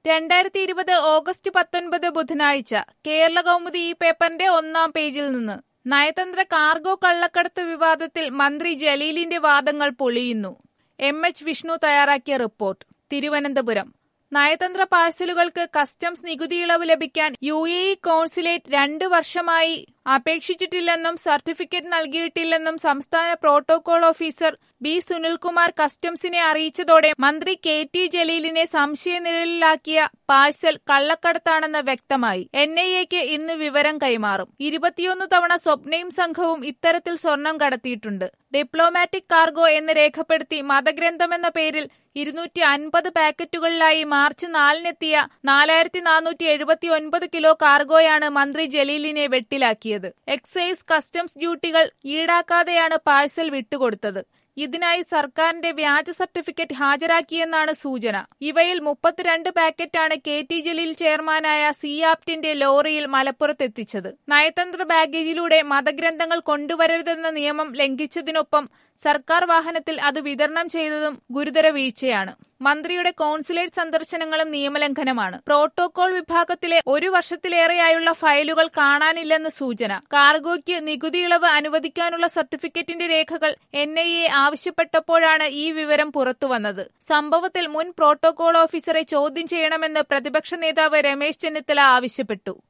രണ്ടായിരത്തി ഇരുപത് ഓഗസ്റ്റ് പത്തൊൻപത് ബുധനാഴ്ച കേരള കൗമുദി ഈ പേപ്പറിന്റെ ഒന്നാം പേജിൽ നിന്ന് നയതന്ത്ര കാർഗോ കള്ളക്കടത്ത് വിവാദത്തിൽ മന്ത്രി ജലീലിന്റെ വാദങ്ങൾ പൊളിയുന്നു എം എച്ച് വിഷ്ണു തയ്യാറാക്കിയ റിപ്പോർട്ട് തിരുവനന്തപുരം നയതന്ത്ര പാഴ്സലുകൾക്ക് കസ്റ്റംസ് നികുതി ഇളവ് ലഭിക്കാൻ യു എ ഇ കോൺസുലേറ്റ് രണ്ടു വർഷമായി അപേക്ഷിച്ചിട്ടില്ലെന്നും സർട്ടിഫിക്കറ്റ് നൽകിയിട്ടില്ലെന്നും സംസ്ഥാന പ്രോട്ടോകോൾ ഓഫീസർ ബി സുനിൽകുമാർ കസ്റ്റംസിനെ അറിയിച്ചതോടെ മന്ത്രി കെ ടി ജലീലിനെ സംശയനിഴലിലാക്കിയ പാഴ്സൽ കള്ളക്കടത്താണെന്ന് വ്യക്തമായി എൻ ഐ എക്ക് ഇന്ന് വിവരം കൈമാറും ഇരുപത്തിയൊന്ന് തവണ സ്വപ്നയും സംഘവും ഇത്തരത്തിൽ സ്വർണം കടത്തിയിട്ടുണ്ട് ഡിപ്ലോമാറ്റിക് കാർഗോ എന്ന് രേഖപ്പെടുത്തി മതഗ്രന്ഥമെന്ന പേരിൽ ഇരുന്നൂറ്റി അൻപത് പാക്കറ്റുകളിലായി മാർച്ച് നാലിനെത്തിയ നാലായിരത്തി നാനൂറ്റി എഴുപത്തി ഒൻപത് കിലോ കാർഗോയാണ് മന്ത്രി ജലീലിനെ വെട്ടിലാക്കിയത് എക്സൈസ് കസ്റ്റംസ് ഡ്യൂട്ടികൾ ഈടാക്കാതെയാണ് പാഴ്സൽ വിട്ടുകൊടുത്തത് ഇതിനായി സർക്കാരിന്റെ വ്യാജ സർട്ടിഫിക്കറ്റ് ഹാജരാക്കിയെന്നാണ് സൂചന ഇവയിൽ മുപ്പത്തിരണ്ട് പാക്കറ്റാണ് കെ ടി ജലീൽ ചെയർമാനായ സിയാപ്റ്റിന്റെ ലോറിയിൽ മലപ്പുറത്തെത്തിച്ചത് നയതന്ത്ര ബാഗേജിലൂടെ മതഗ്രന്ഥങ്ങൾ കൊണ്ടുവരരുതെന്ന നിയമം ലംഘിച്ചതിനൊപ്പം സർക്കാർ വാഹനത്തിൽ അത് വിതരണം ചെയ്തതും ഗുരുതര വീഴ്ചയാണ് മന്ത്രിയുടെ കോൺസുലേറ്റ് സന്ദർശനങ്ങളും നിയമലംഘനമാണ് പ്രോട്ടോകോൾ വിഭാഗത്തിലെ ഒരു വർഷത്തിലേറെയായുള്ള ഫയലുകൾ കാണാനില്ലെന്ന് സൂചന കാർഗോയ്ക്ക് നികുതി ഇളവ് അനുവദിക്കാനുള്ള സർട്ടിഫിക്കറ്റിന്റെ രേഖകൾ എൻ ഐ എ ആവശ്യപ്പെട്ടപ്പോഴാണ് ഈ വിവരം പുറത്തുവന്നത് സംഭവത്തിൽ മുൻ പ്രോട്ടോകോൾ ഓഫീസറെ ചോദ്യം ചെയ്യണമെന്ന് പ്രതിപക്ഷ നേതാവ് രമേശ് ചെന്നിത്തല ആവശ്യപ്പെട്ടു